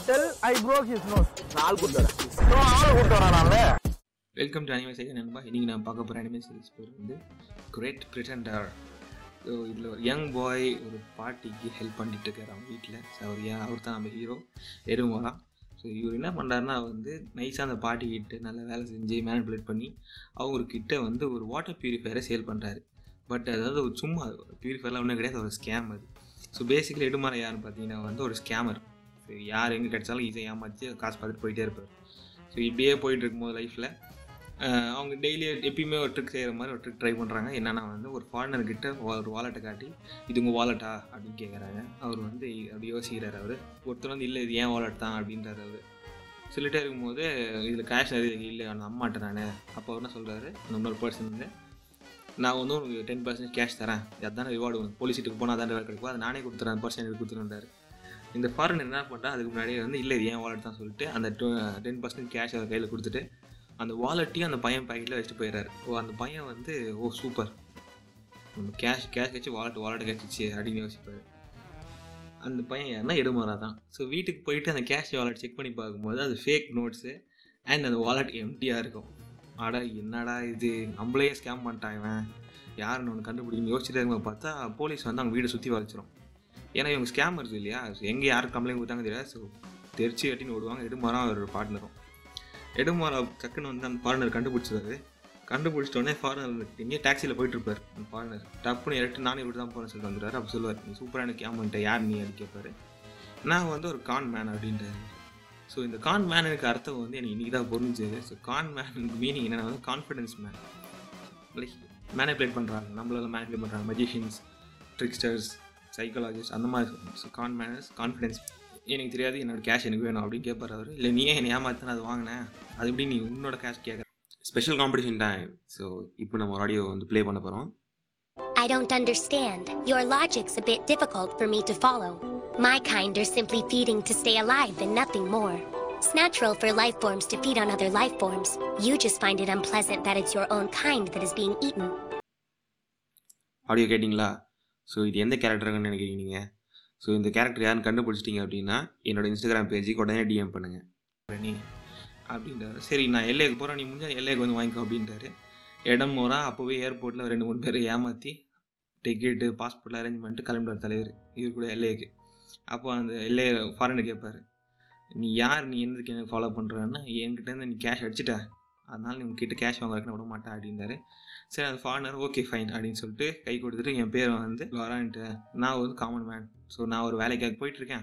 tell I broke his nose. நாலு கூட்டு வரேன் ஆள் கூட்டு வரேன் நான் வெல்கம் டு அனிமே சைடு நண்பா இன்றைக்கி நான் பார்க்க போகிற அனிமே சீரிஸ் பேர் வந்து கிரேட் பிரிட்டண்டர் ஸோ இதில் ஒரு யங் பாய் ஒரு பாட்டிக்கு ஹெல்ப் பண்ணிட்டு இருக்காரு அவங்க வீட்டில் ஸோ அவர் யா அவர் தான் நம்ம ஹீரோ எருமோரா ஸோ இவர் என்ன பண்ணுறாருன்னா வந்து நைஸாக அந்த பாட்டி கிட்ட நல்லா வேலை செஞ்சு மேனிப்புலேட் பண்ணி அவங்கக்கிட்ட வந்து ஒரு வாட்டர் பியூரிஃபையரை சேல் பண்ணுறாரு பட் அதாவது ஒரு சும்மா பியூரிஃபையர்லாம் ஒன்றும் கிடையாது ஒரு ஸ்கேம் அது ஸோ பேசிக்கலி எடுமாற யாருன்னு பார்த்தீங்கன்னா வந்து ஒரு ஸ்கேமர் ஸோ யார் எங்கே கிடைச்சாலும் ஈஸியாக ஏமாற்றி காசு பார்த்துட்டு போயிட்டே இருப்பார் ஸோ இப்படியே போயிட்டு இருக்கும்போது லைஃப்பில் அவங்க டெய்லி எப்பயுமே ஒரு ட்ரிக் செய்கிற மாதிரி ஒரு ட்ரிக் ட்ரை பண்ணுறாங்க என்னென்னா வந்து ஒரு ஃபாரினர் கிட்ட ஒரு வாலெட்டை காட்டி இது உங்கள் வாலெட்டா அப்படின்னு கேட்குறாங்க அவர் வந்து அப்படி யோசிக்கிறார் அவர் ஒருத்தர் வந்து இல்லை இது ஏன் வாலெட் தான் அப்படின்றாரு அவர் சொல்லிட்டே இருக்கும்போது இதில் கேஷ் நிறைய இல்லை நான் அம்மாட்டேன் நான் அப்போ அவர் என்ன சொல்கிறாரு இன்னொரு பர்சன் வந்து நான் வந்து உனக்கு டென் பர்சன்ட் கேஷ் தரேன் அதான் ரிவார்டு உனக்கு போலீஸ் சீட்டுக்கு போனால் அதான் ரிவார்டு கிடைக்கும் அதை நானே கொடுத்துறேன் பர்சன்ட் எனக்கு கொடுத்துருந்தாரு இந்த ஃபாரின் என்ன பண்ணுறா அதுக்கு முன்னாடியே வந்து இல்லை இது ஏன் வாலெட் தான் சொல்லிட்டு அந்த டென் பர்சன்ட் கேஷ் அவர் கையில் கொடுத்துட்டு அந்த வாலெட்டையும் அந்த பையன் பாக்கெட்டில் வச்சுட்டு போயிடுறாரு ஓ அந்த பையன் வந்து ஓ சூப்பர் நம்ம கேஷ் கேஷ் வச்சு வாலெட் வாலெட் கிடச்சிச்சு அப்படின்னு யோசிப்பார் அந்த பையன் யாருன்னா எடுமாரா தான் ஸோ வீட்டுக்கு போயிட்டு அந்த கேஷ் வாலெட் செக் பண்ணி பார்க்கும்போது அது ஃபேக் நோட்ஸு அண்ட் அந்த வாலெட் எம்டியாக இருக்கும் அடா என்னடா இது நம்மளே ஸ்கேம் பண்ணிட்டான் இவன் யாருன்னு ஒன்று கண்டுபிடிக்கணும் யோசிச்சுட்டே இருக்கும்போது பார்த்தா போலீஸ் வந்து அவங்க வீடை சுற்றி வளைச்சிரும் ஏன்னா இவங்க ஸ்கேமர்ஸ் இல்லையா எங்கே யாருக்கு கம்ப்ளைண்ட் கொடுத்தாங்க தெரியாது ஸோ தெரிச்சு கட்டின்னு ஓடுவாங்க எடுமாரம் அவர் பார்ட்னரும் எடுமாரா டக்குன்னு வந்து அந்த ஃபாரினர் கண்டுபிடிச்சிருவாரு கண்டுபிடிச்சிட்டோடனே ஃபாரினர் எங்கேயும் டாக்ஸியில் போயிட்டுருப்பார் அந்த ஃபாரினர் டப்புன்னு இறட்டு நானே இப்படி தான் போகிறேன் சொல்லிட்டு வந்துடுவார் அப்போ சொல்லுவார் நீ சூப்பராக எனக்கு ஏமான்ட்ட யார் நீ அப்படின்னு கேட்பாரு நான் வந்து ஒரு கான் மேன் அப்படின்றாரு ஸோ இந்த கான் மேனுக்கு அர்த்தம் வந்து எனக்கு இன்றைக்கி தான் புரிஞ்சுது ஸோ கான் மேனுக்கு மீனிங் என்னென்னா வந்து கான்ஃபிடன்ஸ் மேன் லைக் மேனிப்புலேட் பண்ணுறாங்க நம்மளால மேனிப்புலேட் பண்ணுறாங்க மஜிஷியன்ஸ் ட்ரிக்ஸ்டர்ஸ் சைக்காலஜிஸ்ட் அந்த மாதிரி ஸோ கான் மேனஸ் கான்ஃபிடன்ஸ் எனக்கு தெரியாது என்னோட கேஷ் எனக்கு வேணும் அப்படின்னு கேட்பார் அவர் இல்லை நீ என்னை ஏமாத்தின அது வாங்கினேன் அது எப்படி நீ உன்னோட கேஷ் கேட்குற ஸ்பெஷல் காம்படிஷன் டைம் ஸோ இப்போ நம்ம ஒரு ஆடியோ வந்து ப்ளே பண்ண போகிறோம் I don't understand. Your logic's a bit difficult for me to follow. My kind are simply feeding to stay alive and nothing more. It's natural for life forms to feed on other life forms. You just find it unpleasant that it's your own kind that is being eaten. Audio கேட்டிங்களா so இது எந்த கேரக்டருங்கன்னு நினைக்கிறீங்க நீங்கள் so இந்த character யாருன்னு கண்டுபிடிச்சிட்டிங்க அப்படின்னா என்னோட Instagram பேஜுக்கு உடனே டிஎம் பண்ணுங்கள் நீ அப்படின்றாரு சரி நான் எல்லைக்கு போகிறேன் நீ முடிஞ்சால் எல்லைக்கு வந்து வாங்கிக்கோ அப்படின்றாரு இடம் போகிறா அப்போவே ஏர்போர்ட்டில் ரெண்டு மூணு பேர் ஏமாற்றி டிக்கெட்டு பாஸ்போர்ட்டில் அரேஞ்ச் பண்ணிட்டு கிளம்பிடுவார் தலைவர் இவர் கூட எல்லைக்கு அப்போ அந்த எல்லை ஃபாரினர் கேட்பார் நீ யார் நீ எந்ததுக்கு எனக்கு ஃபாலோ பண்ணுறன்னா என்கிட்டேருந்து நீ கேஷ் அடிச்சிட்ட அதனால நீ உங்ககிட்ட கேஷ் வாங்க வைக்க விட மாட்டேன் அப்படின்னாரு சரி அந்த ஃபாரினர் ஓகே ஃபைன் அப்படின்னு சொல்லிட்டு கை கொடுத்துட்டு என் பேர் வந்து லொரான்ட்டு நான் வந்து காமன் மேன் ஸோ நான் ஒரு வேலைக்காக போயிட்டுருக்கேன்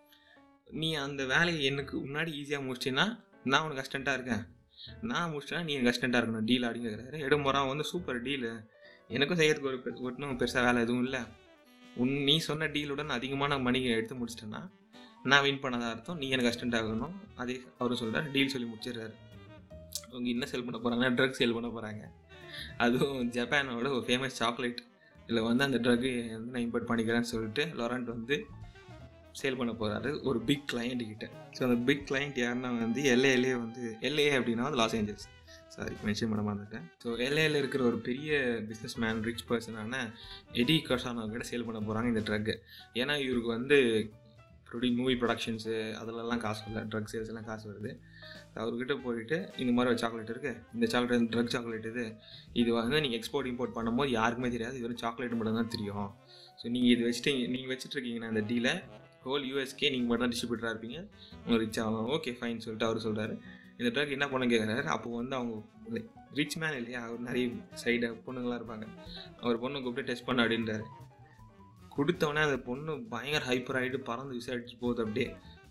நீ அந்த வேலையை எனக்கு முன்னாடி ஈஸியாக முடிச்சின்னா நான் உனக்கு கஷ்டண்ட்டாக இருக்கேன் நான் முடிச்சிட்டா நீ எனக்கு கஷ்டண்ட்டாக இருக்கணும் டீல் அப்படின்னு கேட்குறாரு எடுமுறை வந்து சூப்பர் டீலு எனக்கும் செய்யறதுக்கு ஒரு பெ- ஒன்றும் பெருசாக வேலை எதுவும் இல்லை உன் நீ சொன்ன டீலுடன் அதிகமான மணி எடுத்து முடிச்சிட்டேன்னா நான் வின் பண்ணதா அர்த்தம் நீ எனக்கு கஷ்டண்ட் ஆகணும் அதே அவரும் சொல்கிறார் டீல் சொல்லி முடிச்சிடுறாரு அவங்க என்ன செல் பண்ண போகிறாங்கன்னா ட்ரக் சேல் பண்ண போகிறாங்க அதுவும் ஜப்பானோட ஒரு ஃபேமஸ் சாக்லேட் இதில் வந்து அந்த ட்ரக் வந்து நான் இம்போர்ட் பண்ணிக்கிறேன்னு சொல்லிட்டு லொரண்ட் வந்து சேல் பண்ண போகிறாரு ஒரு பிக் கிளையண்ட் கிட்ட ஸோ அந்த பிக் கிளையண்ட் யாருன்னா வந்து எல்ஏலே வந்து எல்ஏ அப்படின்னா வந்து லாஸ் ஏஞ்சல்ஸ் சாரி மென்ஷன் பண்ண மாட்டேன் ஸோ எல்ஏல இருக்கிற ஒரு பெரிய பிஸ்னஸ் மேன் ரிச் பர்சனான எடி கர்சானோ கிட்ட சேல் பண்ண போகிறாங்க இந்த ட்ரக்கு ஏன்னா இவருக்கு வந்து ப்ரொடி மூவி ப்ரொடக்ஷன்ஸு அதிலெல்லாம் காசு இல்லை ட்ரக் சேல்ஸ் எல்லாம் காசு வருது அவர்கிட்ட போயிட்டு இந்த மாதிரி ஒரு சாக்லேட் இருக்குது இந்த சாக்லேட் ட்ரக் சாக்லேட் இது இது வந்து நீங்கள் எக்ஸ்போர்ட் இம்போர்ட் பண்ணும்போது யாருக்குமே தெரியாது இது வெறும் சாக்லேட் மட்டும் தான் தெரியும் ஸோ நீங்கள் இது வச்சுட்டீங்க நீங்கள் வச்சுட்ருக்கீங்கன்னா அந்த டீலை ஹோல் யூஎஸ்கே நீங்கள் மட்டும் தான் டிஸ்ட்ரிபியூட்டராக இருப்பீங்க உங்களுக்கு ரிச் ஆகலாம் ஓகே ஃபைன் சொல்லிட்டு அவர் சொல்கிறாரு இந்த ட்ரக் என்ன பண்ண கேட்குறாரு அப்போ வந்து அவங்க ரிச் மேன் இல்லையா அவர் நிறைய சைடு பொண்ணுங்களாம் இருப்பாங்க அவர் பொண்ணை கூப்பிட்டு டெஸ்ட் பண்ண அப்படின்றாரு கொடுத்தவொடனே அந்த பொண்ணு பயங்கர ஹைப்பர் ஆகிட்டு பறந்து விசாரிச்சு போகுது அப்படியே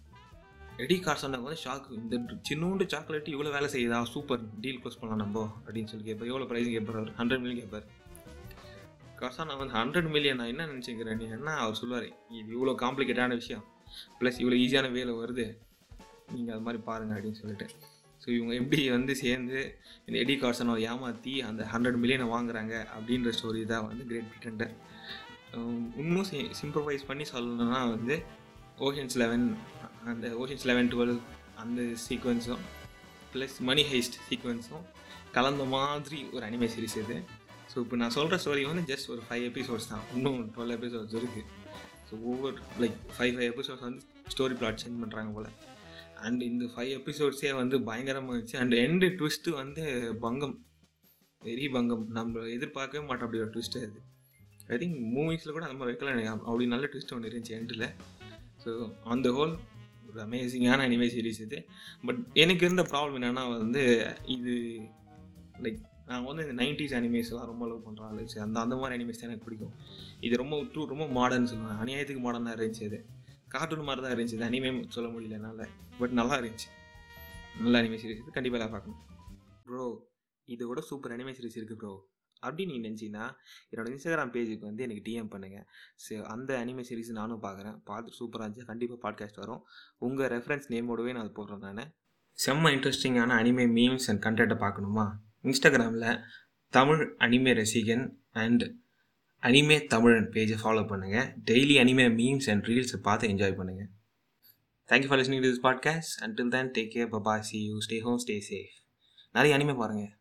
எடி கார்சனாக வந்து ஷாக் இந்த சின்னோண்டு சாக்லேட் இவ்வளோ வேலை செய்யுதா சூப்பர் டீல் க்ளோஸ் பண்ணலாம் நம்ம அப்படின்னு சொல்லி கேட்பார் எவ்வளோ ப்ரைஸ் கேட்பார் அவர் ஹண்ட்ரட் மில்லியன் கேட்பார் காசானா வந்து ஹண்ட்ரட் மில்லியன் நான் என்ன நினச்சிக்கிறேன் நீ என்ன அவர் சொல்லுவார் இது இவ்வளோ காம்ப்ளிகேட்டான விஷயம் ப்ளஸ் இவ்வளோ ஈஸியான வேலை வருது நீங்கள் அது மாதிரி பாருங்கள் அப்படின்னு சொல்லிட்டு ஸோ இவங்க எப்படி வந்து சேர்ந்து இந்த எடி கார்சனை ஏமாற்றி அந்த ஹண்ட்ரட் மில்லியனை வாங்குறாங்க அப்படின்ற ஸ்டோரி தான் வந்து கிரேட் பிரிட்டண்டர் இன்னும் சி சிம்பிளைஸ் பண்ணி சொல்லணும்னா வந்து ஓஷன்ஸ் லெவன் அந்த ஓஷன்ஸ் லெவன் டுவெல் அந்த சீக்வன்ஸும் ப்ளஸ் மணி ஹைஸ்ட் சீக்வன்ஸும் கலந்த மாதிரி ஒரு அனிமே சீரிஸ் இது ஸோ இப்போ நான் சொல்கிற ஸ்டோரி வந்து ஜஸ்ட் ஒரு ஃபைவ் எபிசோட்ஸ் தான் இன்னும் டுவெல் எபிசோட்ஸ் இருக்குது ஸோ ஒவ்வொரு லைக் ஃபைவ் ஃபைவ் எபிசோட்ஸ் வந்து ஸ்டோரி பிளாட் சேஞ்ச் பண்ணுறாங்க போல் அண்ட் இந்த ஃபைவ் எபிசோட்ஸே வந்து பயங்கரமாக இருந்துச்சு அண்ட் எண்டு ட்விஸ்ட்டு வந்து பங்கம் வெரி பங்கம் நம்ம எதிர்பார்க்கவே மாட்டோம் அப்படி ஒரு ட்விஸ்ட்டு அது ஐ திங்க் மூவிஸில் கூட அந்த மாதிரி வைக்கல எனக்கு அப்படி நல்ல ட்விஸ்ட் ஒன்று இருந்துச்சு எண்டில் ஸோ ஆன் த ஹோல் ஒரு அமேசிங்கான அனிமே சீரிஸ் இது பட் எனக்கு இருந்த ப்ராப்ளம் என்னென்னா வந்து இது லைக் நான் வந்து இந்த நைன்டிஸ் அனிமேஸ்லாம் ரொம்ப லவ் பண்ணுறேன் ஆளு சரி, அந்த அந்த மாதிரி அனிமேஸ் தான் எனக்கு பிடிக்கும் இது ரொம்ப டூ ரொம்ப மாடர்ன் சொல்லுவேன் அநியாயத்துக்கு மாடர்னாக இருந்துச்சு இது கார்ட்டூன் மாதிரி தான் இருந்துச்சு இது அனிமே சொல்ல முடியல என்னால் பட் நல்லா இருந்துச்சு நல்ல அனிமே சீரிஸ் இது கண்டிப்பாக எல்லாம் பார்க்கணும் ப்ரோ இது கூட சூப்பர் அனிமே சீரிஸ் இருக்குது ப்ரோ அப்படி நீ நினச்சிங்கன்னா என்னோட இன்ஸ்டாகிராம் பேஜுக்கு வந்து எனக்கு டிஎம் பண்ணுங்கள் ஸோ அந்த அனிமே சீரிஸ் நானும் பார்க்குறேன் பார்த்து சூப்பராக இருந்துச்சு கண்டிப்பாக பாட்காஸ்ட் வரும் உங்கள் ரெஃபரன்ஸ் நேமோடவே நான் அது போடுறேன் நான் செம்ம இன்ட்ரெஸ்டிங்கான அனிமே மீம்ஸ் அண்ட் கண்டென்ட்டை பார்க்கணுமா இன்ஸ்டாகிராமில் தமிழ் அனிமே ரசிகன் அண்ட் அனிமே தமிழன் பேஜை ஃபாலோ பண்ணுங்கள் டெய்லி அனிமே மீம்ஸ் அண்ட் ரீல்ஸை பார்த்து என்ஜாய் பண்ணுங்கள் thank you for listening to this podcast until then take care bye bye see you stay home stay safe நிறைய அனிமே பாருங்கள்